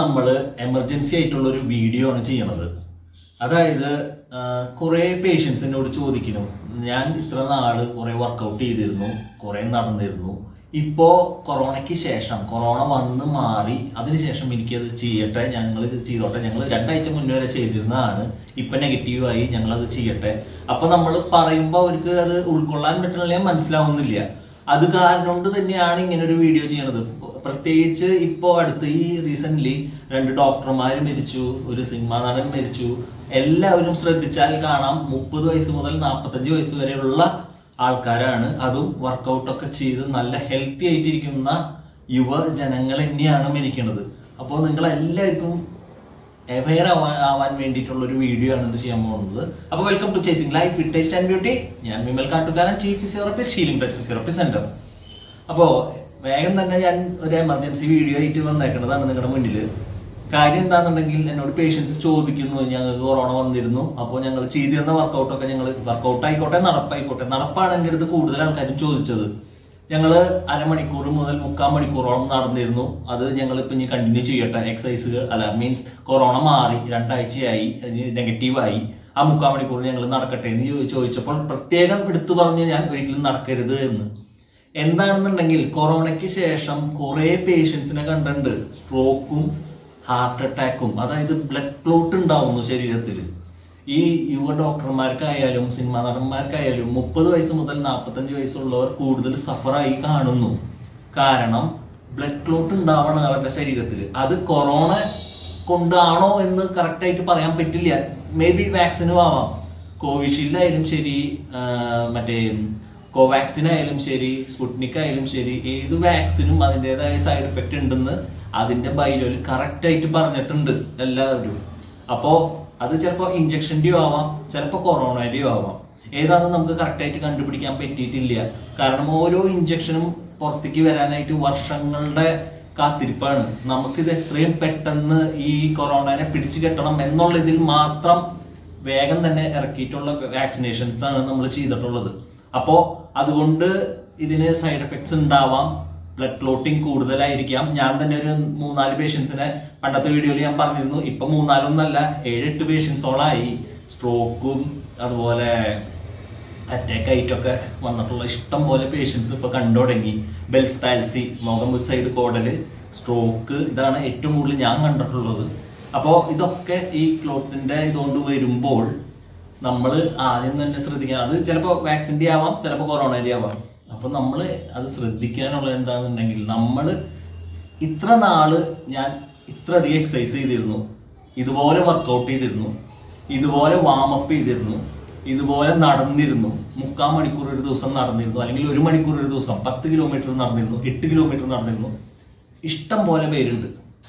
നമ്മൾ എമർജൻസി ആയിട്ടുള്ള ഒരു വീഡിയോ ആണ് ചെയ്യണത് അതായത് കുറെ പേഷ്യൻസ് എന്നോട് ചോദിക്കുന്നു ഞാൻ ഇത്ര നാള് കുറെ വർക്കൗട്ട് ചെയ്തിരുന്നു കുറെ നടന്നിരുന്നു ഇപ്പോ കൊറോണയ്ക്ക് ശേഷം കൊറോണ വന്ന് മാറി അതിനുശേഷം എനിക്കത് ചെയ്യട്ടെ ഞങ്ങൾ ഇത് ചെയ്തോട്ടെ ഞങ്ങൾ രണ്ടാഴ്ച മുന്നേ വരെ ചെയ്തിരുന്നതാണ് ഇപ്പൊ നെഗറ്റീവായി ഞങ്ങൾ അത് ചെയ്യട്ടെ അപ്പൊ നമ്മൾ പറയുമ്പോൾ അവർക്ക് അത് ഉൾക്കൊള്ളാൻ പറ്റണില്ല മനസ്സിലാവുന്നില്ല അത് കാരണം കൊണ്ട് തന്നെയാണ് ഇങ്ങനെ ഒരു വീഡിയോ ചെയ്യണത് പ്രത്യേകിച്ച് ഇപ്പോ അടുത്ത് ഈ റീസെന്റ് രണ്ട് ഡോക്ടർമാർ മരിച്ചു ഒരു സിനിമാ നടൻ മരിച്ചു എല്ലാവരും ശ്രദ്ധിച്ചാൽ കാണാം മുപ്പത് വയസ്സ് മുതൽ നാൽപ്പത്തഞ്ച് വയസ്സ് വരെയുള്ള ആൾക്കാരാണ് അതും വർക്കൗട്ട് ഒക്കെ ചെയ്ത് നല്ല ഹെൽത്തി ആയിട്ടിരിക്കുന്ന യുവജനങ്ങൾ തന്നെയാണ് മരിക്കുന്നത് അപ്പോൾ നിങ്ങൾ എല്ലാവർക്കും അവയർ ആവാൻ ആവാൻ വേണ്ടിയിട്ടുള്ള ഒരു വീഡിയോ ആണ് ഇത് ചെയ്യാൻ പോകുന്നത് അപ്പോൾ welcome to chasing life fit taste and beauty ഞാൻ Vimal Kattukaran chief physiotherapist healing touch physiotherapy centre അപ്പോൾ വേഗം തന്നെ ഞാൻ ഒരു എമർജൻസി വീഡിയോ ആയിട്ട് വന്നേക്കുന്നതാണ് നിങ്ങളുടെ മുന്നിൽ കാര്യം എന്താണെന്നുണ്ടെങ്കിൽ എന്നോട് പേഷ്യൻസ് ചോദിക്കുന്നു ഞങ്ങൾക്ക് കൊറോണ വന്നിരുന്നു അപ്പോൾ ഞങ്ങൾ ചെയ്തിരുന്ന വർക്കൗട്ട് ഒക്കെ ഞങ്ങൾ വർക്കൗട്ട് ആയിക്കോട്ടെ നടപ്പായിക്കോട്ടെ നടപ്പാണ് എൻ്റെ അടുത്ത് കൂടുതൽ ആൾക്കാരും ചോദിച്ചത് ഞങ്ങൾ അരമണിക്കൂർ മുതൽ മുക്കാൽ മണിക്കൂറോളം നടന്നിരുന്നു അത് ഞങ്ങൾ ഇപ്പൊ ഇനി കണ്ടിന്യൂ ചെയ്യട്ടെ എക്സസൈസുകൾ അല്ല മീൻസ് കൊറോണ മാറി രണ്ടാഴ്ചയായി നെഗറ്റീവായി ആ മുക്കാൽ മണിക്കൂർ ഞങ്ങൾ നടക്കട്ടെ എന്ന് ചോ- ചോദിച്ചപ്പോൾ പ്രത്യേകം എടുത്തു പറഞ്ഞ് ഞാൻ വീട്ടിൽ നടക്കരുത് എന്ന് എന്താണെന്നുണ്ടെങ്കിൽ കൊറോണയ്ക്ക് ശേഷം കുറെ പേഷ്യൻസിനെ കണ്ടിട്ടുണ്ട് സ്ട്രോക്കും ഹാർട്ട് അറ്റാക്കും അതായത് ബ്ലഡ് ക്ലോട്ട് ഉണ്ടാവുന്നു ശരീരത്തിൽ ഈ യുവ ഡോക്ടർമാർക്കായാലും സിനിമാ നടന്മാർക്കായാലും മുപ്പത് വയസ്സ് മുതൽ നാൽപ്പത്തഞ്ച് വയസ്സുള്ളവർ കൂടുതൽ സഫറായി കാണുന്നു കാരണം ബ്ലഡ് ക്ലോട്ട് ഉണ്ടാവണം അവരുടെ ശരീരത്തിൽ അത് കൊറോണ കൊണ്ടാണോ എന്ന് കറക്റ്റ് ആയിട്ട് പറയാൻ പറ്റില്ല മേ ബി വാക്സിനും ആവാം കോവിഷീൽഡ് ആയാലും ശരി ആ, മറ്റേ കോവാക്സിൻ ആയാലും ശരി സ്പുട്നിക് ആയാലും ശരി ഏത് വാക്സിനും അതിൻ്റെതായ സൈഡ് എഫക്റ്റ് ഉണ്ടെന്ന് അതിന്റെ ബൈലോയിൽ കറക്റ്റ് ആയിട്ട് പറഞ്ഞിട്ടുണ്ട് എല്ലാവരും അപ്പോ അത് ചിലപ്പോ ഇഞ്ചക്ഷൻ്റെയോ ആവാം ചിലപ്പോ കൊറോണയുടെയോ ആവാം ഏതാണെന്ന് നമുക്ക് കറക്റ്റ് ആയിട്ട് കണ്ടുപിടിക്കാൻ പറ്റിയിട്ടില്ല കാരണം ഓരോ ഇഞ്ചക്ഷനും പുറത്തേക്ക് വരാനായിട്ട് വർഷങ്ങളുടെ കാത്തിരിപ്പാണ് നമുക്കിത് എത്രയും പെട്ടെന്ന് ഈ കൊറോണനെ പിടിച്ചു കെട്ടണം എന്നുള്ള ഇതിൽ മാത്രം വേഗം തന്നെ ഇറക്കിയിട്ടുള്ള വാക്സിനേഷൻസ് ആണ് നമ്മൾ ചെയ്തിട്ടുള്ളത് അപ്പോ അതുകൊണ്ട് ഇതിന് സൈഡ് എഫക്ട്സ് ഉണ്ടാവാം ബ്ലഡ് ക്ലോട്ടിങ് കൂടുതലായിരിക്കാം ഞാൻ തന്നെ ഒരു മൂന്നാല് പേഷ്യൻസിനെ പണ്ടത്തെ വീഡിയോയിൽ ഞാൻ പറഞ്ഞിരുന്നു ഇപ്പൊ മൂന്നാലൊന്നല്ല ഏഴെട്ട് പേഷ്യൻസോളായി സ്ട്രോക്കും അതുപോലെ അറ്റാക്ക് ആയിട്ടൊക്കെ വന്നിട്ടുള്ള ഇഷ്ടം പോലെ പേഷ്യൻസ് ഇപ്പൊ കണ്ടു തുടങ്ങി ബെൽസ് പാൽസി മുഖം ഒരു സൈഡ് കോടല് സ്ട്രോക്ക് ഇതാണ് ഏറ്റവും കൂടുതൽ ഞാൻ കണ്ടിട്ടുള്ളത് അപ്പോൾ ഇതൊക്കെ ഈ ക്ലോട്ടിന്റെ ഇതുകൊണ്ട് വരുമ്പോൾ നമ്മൾ ആദ്യം തന്നെ ശ്രദ്ധിക്കണം അത് ചിലപ്പോൾ വാക്സിൻ്റെ ആവാം ചിലപ്പോൾ കൊറോണയുടെ ആവാം അപ്പൊ നമ്മൾ അത് ശ്രദ്ധിക്കാനുള്ളത് എന്താണെന്നുണ്ടെങ്കിൽ നമ്മൾ ഇത്ര നാള് ഞാൻ ഇത്ര അധികം എക്സസൈസ് ചെയ്തിരുന്നു ഇതുപോലെ വർക്കൗട്ട് ചെയ്തിരുന്നു ഇതുപോലെ വാമപ്പ് ചെയ്തിരുന്നു ഇതുപോലെ നടന്നിരുന്നു മുക്കാൽ മണിക്കൂർ ഒരു ദിവസം നടന്നിരുന്നു അല്ലെങ്കിൽ ഒരു മണിക്കൂർ ഒരു ദിവസം പത്ത് കിലോമീറ്റർ നടന്നിരുന്നു എട്ട് കിലോമീറ്റർ നടന്നിരുന്നു ഇഷ്ടം പോലെ പേരുണ്ട്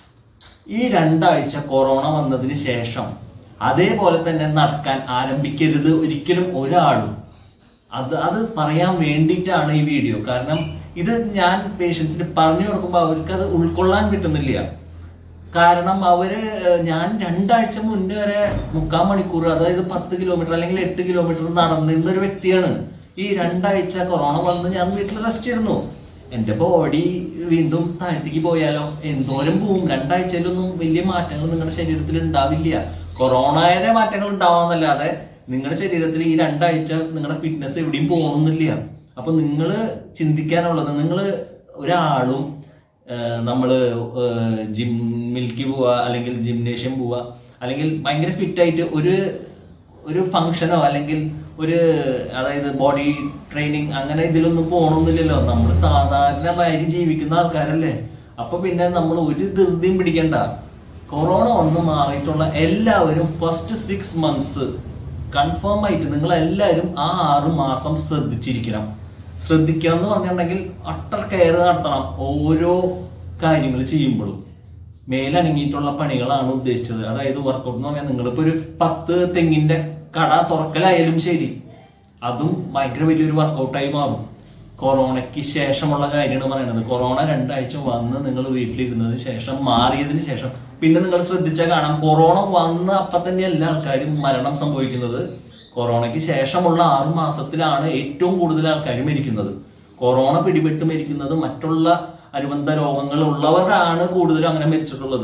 ഈ രണ്ടാഴ്ച കൊറോണ വന്നതിന് ശേഷം അതേപോലെ തന്നെ നടക്കാൻ ആരംഭിക്കരുത് ഒരിക്കലും ഒരാളും അത് അത് പറയാൻ വേണ്ടിയിട്ടാണ് ഈ വീഡിയോ കാരണം ഇത് ഞാൻ പേഷ്യൻസിന് പറഞ്ഞു കൊടുക്കുമ്പോൾ അവർക്ക് അത് ഉൾക്കൊള്ളാൻ പറ്റുന്നില്ല കാരണം അവര് ഏഹ്, ഞാൻ രണ്ടാഴ്ച മുന്നേ വരെ മുക്കാൽ മണിക്കൂർ അതായത് പത്ത് കിലോമീറ്റർ അല്ലെങ്കിൽ എട്ട് കിലോമീറ്റർ നടന്നിരുന്ന ഒരു വ്യക്തിയാണ് ഈ രണ്ടാഴ്ച കൊറോണ വന്ന് ഞാൻ വീട്ടിൽ റെസ്റ്റ് ചെയ്യുന്നു എന്റെ ബോഡി വീണ്ടും താഴ്ത്തേക്ക് പോയാലോ എന്തോരം പോവും രണ്ടാഴ്ചയിലൊന്നും വലിയ മാറ്റങ്ങൾ നിങ്ങളുടെ ശരീരത്തിൽ ഉണ്ടാവില്ല കൊറോണയുടെ മാറ്റങ്ങൾ ഉണ്ടാവാന്നല്ലാതെ നിങ്ങളുടെ ശരീരത്തിൽ ഈ രണ്ടാഴ്ച നിങ്ങളുടെ ഫിറ്റ്നസ് എവിടെയും പോകുന്നില്ല അപ്പൊ നിങ്ങൾ ചിന്തിക്കാനുള്ളത് നിങ്ങൾ ഒരാളും ഏഹ് നമ്മള് ഏഹ് ജിമ്മിലേക്ക് പോവാ അല്ലെങ്കിൽ ജിംനേഷ്യം പോവാ അല്ലെങ്കിൽ ഭയങ്കര ഫിറ്റ് ആയിട്ട് ഒരു ഒരു ഫംഗ്ഷനോ അല്ലെങ്കിൽ ഒരു അതായത് ബോഡി ട്രെയിനിങ് അങ്ങനെ ഇതിലൊന്നും പോകണമെന്നില്ലല്ലോ നമ്മൾ സാധാരണമായി ജീവിക്കുന്ന ആൾക്കാരല്ലേ അപ്പൊ പിന്നെ നമ്മൾ ഒരു ധൃതിയും പിടിക്കണ്ട കൊറോണ വന്ന് മാറിയിട്ടുള്ള എല്ലാവരും ഫസ്റ്റ് സിക്സ് മന്ത്സ് കൺഫേം ആയിട്ട് നിങ്ങൾ എല്ലാവരും ആ ആറ് മാസം ശ്രദ്ധിച്ചിരിക്കണം ശ്രദ്ധിക്കണം എന്ന് പറഞ്ഞിട്ടുണ്ടെങ്കിൽ അട്ടർ കെയർ നടത്തണം ഓരോ കാര്യങ്ങൾ ചെയ്യുമ്പോഴും മേലനങ്ങിയിട്ടുള്ള പണികളാണ് ഉദ്ദേശിച്ചത് അതായത് വർക്കൗട്ട് എന്ന് പറഞ്ഞാൽ നിങ്ങളിപ്പോ ഒരു പത്ത് തെങ്ങിന്റെ കട തുറക്കലായാലും ശരി അതും ഭയങ്കര വലിയൊരു വർക്കൗട്ടായി മാറും കൊറോണയ്ക്ക് ശേഷമുള്ള കാര്യമാണ് പറയുന്നത് കൊറോണ രണ്ടാഴ്ച വന്ന് നിങ്ങൾ വീട്ടിലിരുന്നതിന് ശേഷം മാറിയതിന് ശേഷം പിന്നെ നിങ്ങൾ ശ്രദ്ധിച്ചാൽ കാണാം കൊറോണ വന്ന് അപ്പൊ തന്നെ എല്ലാ ആൾക്കാരും മരണം സംഭവിക്കുന്നത് കൊറോണയ്ക്ക് ശേഷമുള്ള ആറു മാസത്തിലാണ് ഏറ്റവും കൂടുതൽ ആൾക്കാർ മരിക്കുന്നത് കൊറോണ പിടിപെട്ട് മരിക്കുന്നത് മറ്റുള്ള അനുബന്ധ രോഗങ്ങൾ ഉള്ളവരാണ് കൂടുതലും അങ്ങനെ മരിച്ചിട്ടുള്ളത്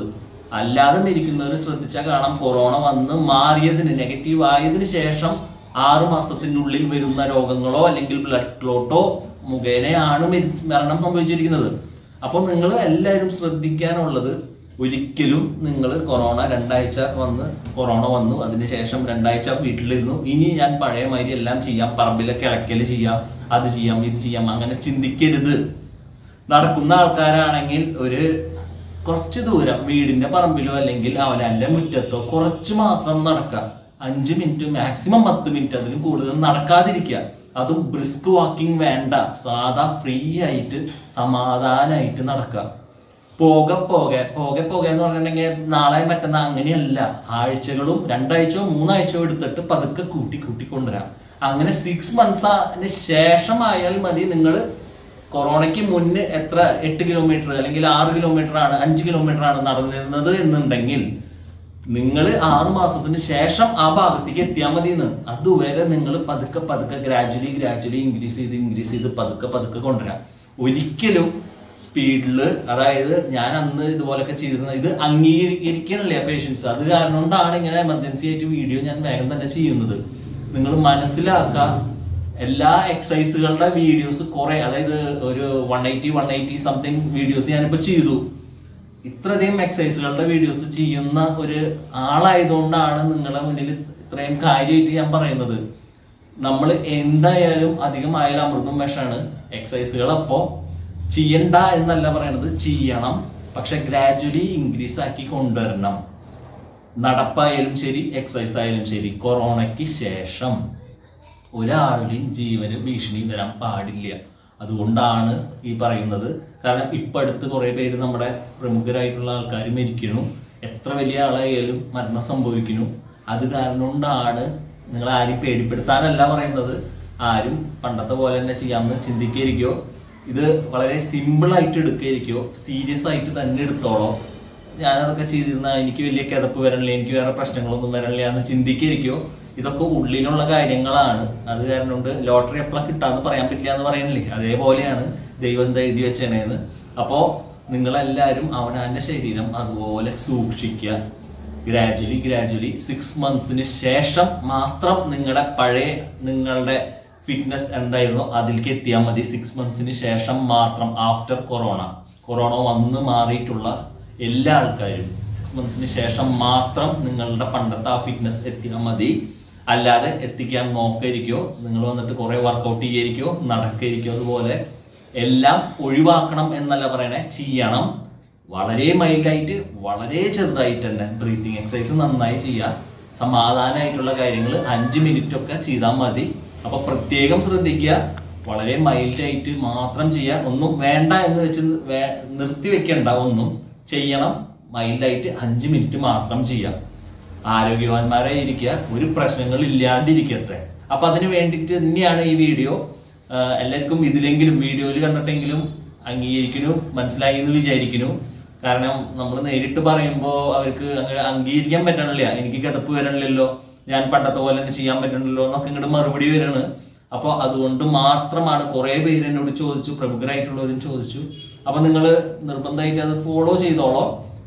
അല്ലാതെ മരിക്കുന്നവർ ശ്രദ്ധിച്ചാൽ കാണാം കൊറോണ വന്ന് മാറിയതിന് നെഗറ്റീവ് ആയതിനു ശേഷം ആറു മാസത്തിനുള്ളിൽ വരുന്ന രോഗങ്ങളോ അല്ലെങ്കിൽ ബ്ലഡ് ക്ലോട്ടോ മുഖേനയാണ് മരി- മരണം സംഭവിച്ചിരിക്കുന്നത് അപ്പോൾ നിങ്ങൾ എല്ലാവരും ശ്രദ്ധിക്കാനുള്ളത് ഒരിക്കലും നിങ്ങൾ കൊറോണ രണ്ടാഴ്ച വന്ന് കൊറോണ വന്നു അതിനുശേഷം രണ്ടാഴ്ച വീട്ടിലിരുന്നു ഇനി ഞാൻ പഴയ മാതിരി എല്ലാം ചെയ്യാം പറമ്പിലെ കിളക്കൽ ചെയ്യാം അത് ചെയ്യാം ഇത് ചെയ്യാം അങ്ങനെ ചിന്തിക്കരുത് നടക്കുന്ന ആൾക്കാരാണെങ്കിൽ ഒരു കുറച്ച് ദൂരം വീടിന്റെ പറമ്പിലോ അല്ലെങ്കിൽ അവനന്റെ മുറ്റത്തോ കുറച്ച് മാത്രം നടക്കുക അഞ്ച് മിനിറ്റ് മാക്സിമം പത്ത് മിനിറ്റ് അതിലും കൂടുതൽ നടക്കാതിരിക്കുക അതും ബ്രിസ്ക് വാക്കിംഗ് വേണ്ട സാധാ ഫ്രീ ആയിട്ട് സമാധാനായിട്ട് നടക്കുക പോകെ പോകെ പോകെ പോകെ എന്ന് പറഞ്ഞിട്ടുണ്ടെങ്കിൽ നാളെ മറ്റന്നാ അങ്ങനെയല്ല ആഴ്ചകളും രണ്ടാഴ്ചയോ മൂന്നാഴ്ചയോ എടുത്തിട്ട് പതുക്കെ കൂട്ടി കൂട്ടി കൊണ്ടുവരാം അങ്ങനെ സിക്സ് മന്ത്സിന് ശേഷമായാൽ മതി നിങ്ങൾ കൊറോണയ്ക്ക് മുന്നേ എത്ര എട്ട് കിലോമീറ്റർ അല്ലെങ്കിൽ ആറ് കിലോമീറ്റർ ആണ് അഞ്ച് കിലോമീറ്റർ ആണ് നടന്നിരുന്നത് എന്നുണ്ടെങ്കിൽ നിങ്ങൾ ആറു മാസത്തിന് ശേഷം ആ ഭാഗത്തേക്ക് എത്തിയാൽ മതി എന്ന് അതുവരെ നിങ്ങൾ പതുക്കെ പതുക്കെ ഗ്രാജുവലി ഗ്രാജുവലി ഇൻക്രീസ് ചെയ്ത് ഇൻക്രീസ് ചെയ്ത് പതുക്കെ പതുക്കെ കൊണ്ടുവരാം ഒരിക്കലും സ്പീഡിൽ അതായത് ഞാൻ അന്ന് ഇതുപോലൊക്കെ ചെയ്തിരുന്നത് ഇത് അംഗീകരിക്കണില്ല പേഷ്യൻസ് അത് കാരണം കൊണ്ടാണ് ഇങ്ങനെ എമർജൻസി ആയിട്ട് വീഡിയോ ഞാൻ വേഗം തന്നെ ചെയ്യുന്നത് നിങ്ങൾ മനസ്സിലാക്കുക എല്ലാ എക്സസൈസുകളുടെ വീഡിയോസ് കുറെ അതായത് ഒരു one eighty one eighty something videos ഞാനിപ്പോ ചെയ്തു ഇത്രയധികം എക്സസൈസുകളുടെ വീഡിയോസ് ചെയ്യുന്ന ഒരു ആളായതുകൊണ്ടാണ് നിങ്ങളുടെ മുന്നിൽ ഇത്രയും കാര്യമായിട്ട് ഞാൻ പറയുന്നത് നമ്മൾ എന്തായാലും അധികമായാലും അമൃതും വിഷമാണ് എക്സസൈസുകൾ അപ്പോ ചെയ്യണ്ട എന്നല്ല പറയണത് ചെയ്യണം പക്ഷെ ഗ്രാജുവലി ഇൻക്രീസ് ആക്കി കൊണ്ടുവരണം നടപ്പായാലും ശരി എക്സസൈസ് ആയാലും ശരി കൊറോണയ്ക്ക് ശേഷം ഒരാളുടെയും ജീവന് ഭീഷണി വരാൻ പാടില്ല അതുകൊണ്ടാണ് ഈ പറയുന്നത് കാരണം ഇപ്പൊ അടുത്ത് കുറെ പേര് നമ്മുടെ പ്രമുഖരായിട്ടുള്ള ആൾക്കാർ മരിക്കണു എത്ര വലിയ ആളായാലും മരണം സംഭവിക്കുന്നു അത് കാരണം കൊണ്ടാണ് നിങ്ങൾ ആരും പേടിപ്പെടുത്താനല്ല പറയുന്നത് ആരും പണ്ടത്തെ പോലെ തന്നെ ചെയ്യാമെന്ന് ചിന്തിക്കായിരിക്കോ ഇത് വളരെ സിമ്പിൾ ആയിട്ട് എടുക്കായിരിക്കോ സീരിയസ് ആയിട്ട് തന്നെ എടുത്തോളോ ഞാനതൊക്കെ ചെയ്തിരുന്ന എനിക്ക് വലിയ കിതപ്പ് വരണില്ല എനിക്ക് വേറെ പ്രശ്നങ്ങളൊന്നും വരണില്ല എന്ന് ചിന്തിക്കായിരിക്കോ ഇതൊക്കെ ഉള്ളിലുള്ള കാര്യങ്ങളാണ് അത് കാരണം കൊണ്ട് ലോട്ടറി എപ്പോഴാ കിട്ടാന്ന് പറയാൻ പറ്റില്ല എന്ന് പറയുന്നില്ലേ അതേപോലെയാണ് ദൈവം എന്താ എഴുതി വെച്ചേണേന്ന് അപ്പോ നിങ്ങളെല്ലാവരും അവനവന്റെ ശരീരം അതുപോലെ സൂക്ഷിക്കുക ഗ്രാജുവലി ഗ്രാജുവലി സിക്സ് മന്ത്സിന് ശേഷം മാത്രം നിങ്ങളുടെ പഴയ നിങ്ങളുടെ ഫിറ്റ്നസ് എന്തായിരുന്നോ അതിലേക്ക് എത്തിയാൽ മതി സിക്സ് മന്ത്സിന് ശേഷം മാത്രം ആഫ്റ്റർ കൊറോണ കൊറോണ വന്ന് മാറിയിട്ടുള്ള എല്ലാ ആൾക്കാരും സിക്സ് മന്ത്സിന് ശേഷം മാത്രം നിങ്ങളുടെ പണ്ടത്തെ ആ ഫിറ്റ്നസ് എത്തിയാൽ മതി അല്ലാതെ എത്തിക്കാൻ നോക്കരിക്കോ നിങ്ങൾ വന്നിട്ട് കുറെ വർക്കൗട്ട് ചെയ്യായിരിക്കോ നടക്കരിക്കോ അതുപോലെ എല്ലാം ഒഴിവാക്കണം എന്നല്ല പറയണേ ചെയ്യണം വളരെ മൈൽഡായിട്ട് വളരെ ചെറുതായിട്ട് തന്നെ ബ്രീത്തിങ് എക്സസൈസ് നന്നായി ചെയ്യുക സമാധാനമായിട്ടുള്ള കാര്യങ്ങൾ അഞ്ച് മിനിറ്റ് ഒക്കെ ചെയ്താൽ മതി അപ്പൊ പ്രത്യേകം ശ്രദ്ധിക്കുക വളരെ മൈൽഡായിട്ട് മാത്രം ചെയ്യുക ഒന്നും വേണ്ട എന്ന് വെച്ച് വേ- നിർത്തി വെക്കണ്ട ഒന്നും ചെയ്യണം മൈൽഡായിട്ട് അഞ്ച് മിനിറ്റ് മാത്രം ചെയ്യുക ആരോഗ്യവാന്മാരായി ഇരിക്കുക ഒരു പ്രശ്നങ്ങൾ ഇല്ലാണ്ടിരിക്കട്ടെ അപ്പൊ അതിന് വേണ്ടിയിട്ട് തന്നെയാണ് ഈ വീഡിയോ ആഹ് എല്ലാവർക്കും ഇതിലെങ്കിലും വീഡിയോയിൽ കണ്ടിട്ടെങ്കിലും അംഗീകരിക്കുന്നു മനസ്സിലായി എന്ന് വിചാരിക്കുന്നു കാരണം നമ്മൾ നേരിട്ട് പറയുമ്പോൾ അവർക്ക് അങ്ങനെ അംഗീകരിക്കാൻ പറ്റണില്ല എനിക്ക് കിടപ്പ് വരണില്ലല്ലോ ഞാൻ പണ്ടത്തെ പോലെ തന്നെ ചെയ്യാൻ പറ്റണില്ലല്ലോ എന്നൊക്കെ ഇങ്ങോട്ട് മറുപടി വരാണ് അപ്പൊ അതുകൊണ്ട് മാത്രമാണ് കുറെ പേര് എന്നോട് ചോദിച്ചു പ്രമുഖരായിട്ടുള്ളവരും ചോദിച്ചു അപ്പൊ നിങ്ങൾ നിർബന്ധമായിട്ട് അത് ഫോളോ ചെയ്തോളോ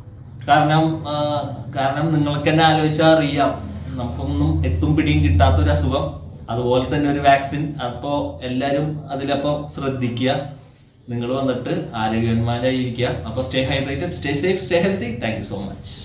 കാരണം ആ, കാരണം നിങ്ങൾക്ക് തന്നെ ആലോചിച്ചാൽ അറിയാം നമുക്കൊന്നും എത്തും പിടിയും കിട്ടാത്ത ഒരു അസുഖം അതുപോലെ തന്നെ ഒരു വാക്സിൻ അപ്പോ എല്ലാരും അതിലപ്പോ ശ്രദ്ധിക്കുക നിങ്ങൾ വന്നിട്ട് ആരോഗ്യവാന്മാരായിരിക്കുക അപ്പൊ stay hydrated stay safe stay healthy thank you so much